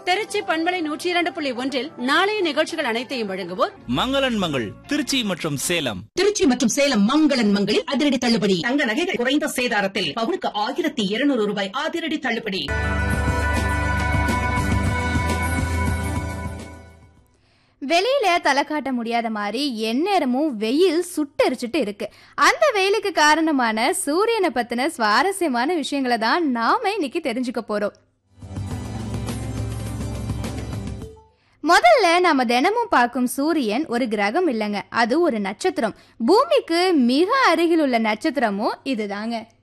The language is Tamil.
திருச்சி பண்பலை நூற்றி இரண்டு புள்ளி ஒன்றில் நாளைய நிகழ்ச்சிகள் அனைத்தையும் வழங்குவோர் மங்களன் மங்கள் திருச்சி மற்றும் சேலம் திருச்சி மற்றும் சேலம் மங்களன் மங்களில் அதிரடி தள்ளுபடி தங்க நகைகள் குறைந்த சேதாரத்தில் பவுனுக்கு ஆயிரத்தி இருநூறு ரூபாய் அதிரடி தள்ளுபடி வெளியில தலை காட்ட முடியாத மாதிரி எந்நேரமும் வெயில் சுட்டெரிச்சிட்டு இருக்கு அந்த வெயிலுக்கு காரணமான சூரியனை பத்தின சுவாரஸ்யமான விஷயங்களை தான் நாம இன்னைக்கு தெரிஞ்சுக்க போறோம் முதல்ல நாம தினமும் பார்க்கும் சூரியன் ஒரு கிரகம் இல்லைங்க அது ஒரு நட்சத்திரம் பூமிக்கு மிக அருகில் உள்ள நட்சத்திரமும் இதுதாங்க